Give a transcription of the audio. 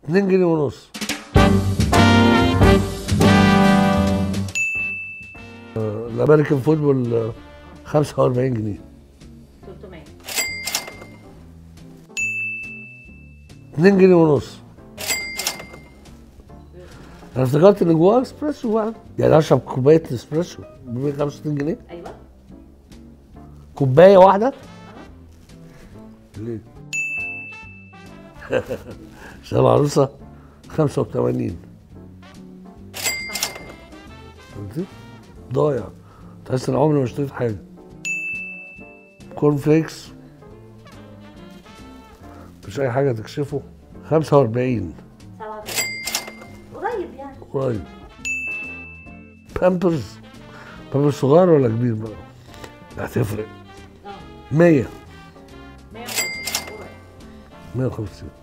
2 جنيه ونص آه، الامريكان فوتبول آه، 45 جنيه 300 2 جنيه ونص انا افتكرت ان جواه اسبريسو بقى يعني اشرب كوبايه اسبريسو ب 165 جنيه ايوه كوبايه واحده ليه؟ عشان العروسه 85 فهمتي؟ ضايع تحس ان عمري ما اشتريت حاجه كورن فليكس مش اي حاجه تكشفه 45 37 قريب يعني قريب بامبرز بامبرز صغير ولا كبير بقى؟ هتفرق اه 100 150 قريب 150